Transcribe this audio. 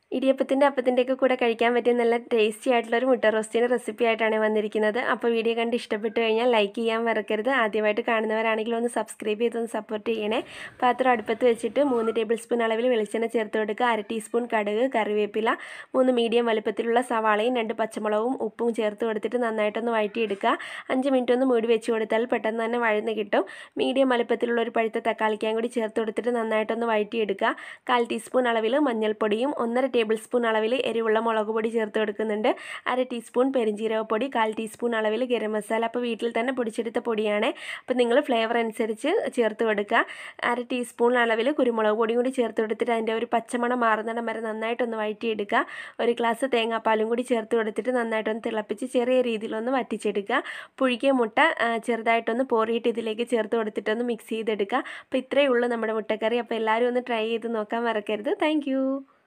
ഇടിയപ്പത്തിൻ്റെ അപ്പത്തിൻ്റെയൊക്കെ കൂടെ കഴിക്കാൻ പറ്റിയ നല്ല ടേസ്റ്റി ആയിട്ടുള്ള ഒരു മുട്ട റോസ്റ്റിൻ്റെ റെസിപ്പി ആയിട്ടാണ് വന്നിരിക്കുന്നത് അപ്പോൾ വീഡിയോ കണ്ട് ഇഷ്ടപ്പെട്ട് കഴിഞ്ഞാൽ ലൈക്ക് ചെയ്യാൻ മറക്കരുത് ആദ്യമായിട്ട് കാണുന്നവരാണെങ്കിൽ ഒന്ന് സബ്സ്ക്രൈബ് ചെയ്തൊന്ന് സപ്പോർട്ട് ചെയ്യണേ പാത്രം അടുപ്പത്ത് വെച്ചിട്ട് മൂന്ന് ടേബിൾ സ്പൂൺ അളവിൽ വെളിച്ചെണ്ണ ചേർത്ത് കൊടുക്കുക അര ടീസ്പൂൺ കടുക് കറിവേപ്പില മൂന്ന് മീഡിയം വലുപ്പത്തിലുള്ള സവാളയും രണ്ട് പച്ചമുളകും ഉപ്പും ചേർത്ത് കൊടുത്തിട്ട് നന്നായിട്ടൊന്ന് വഴറ്റിയെടുക്കുക അഞ്ച് മിനിറ്റ് ഒന്ന് മൂടി വെച്ച് കൊടുത്താൽ പെട്ടെന്ന് തന്നെ വഴന്ന് കിട്ടും മീഡിയം വലുപ്പത്തിലുള്ള ഒരു പഴുത്ത തക്കാളിക്കാൻ കൂടി ചേർത്ത് കൊടുത്തിട്ട് നന്നായിട്ടൊന്ന് വഴറ്റിയെടുക്കുക കാൽ ടീസ്പൂൺ അളവിൽ മഞ്ഞൾപ്പൊടിയും ഒന്നര ടേബിൾ സ്പൂൺ അളവിൽ എരിവുള്ള മുളക് പൊടി ചേർത്ത് കൊടുക്കുന്നുണ്ട് അര ടീസ്പൂൺ പെരിഞ്ജീരകപ്പൊടി കാൽ ടീസ്പൂൺ അളവിൽ ഗരം മസാല അപ്പോൾ വീട്ടിൽ തന്നെ പൊടിച്ചെടുത്ത പൊടിയാണ് അപ്പോൾ നിങ്ങൾ ഫ്ലേവർ അനുസരിച്ച് ചേർത്ത് കൊടുക്കുക അര ടീസ്പൂൺ അളവിൽ കുരുമുളക് പൊടിയും കൂടി ചേർത്ത് കൊടുത്തിട്ട് അതിൻ്റെ ഒരു പച്ചമണം മാറുന്നിടം വരെ നന്നായിട്ടൊന്ന് വഴറ്റിയെടുക്കുക ഒരു ഗ്ലാസ് തേങ്ങാപ്പാലും കൂടി ചേർത്ത് കൊടുത്തിട്ട് നന്നായിട്ടൊന്ന് തിളപ്പിച്ച് ചെറിയ രീതിയിലൊന്ന് വറ്റിച്ചെടുക്കുക പുഴുക്കിയ മുട്ട ആ, ചെറുതായിട്ടൊന്ന് പോറിയിട്ട് ഇതിലേക്ക് ചേർത്ത് കൊടുത്തിട്ടൊന്ന് മിക്സ് ചെയ്തെടുക്കുക അപ്പോൾ ഇത്രയേ ഉള്ളൂ നമ്മുടെ മുട്ടക്കറി അപ്പോൾ എല്ലാവരും ഒന്ന് ട്രൈ ചെയ്ത് നോക്കാൻ മറക്കരുത് താങ്ക്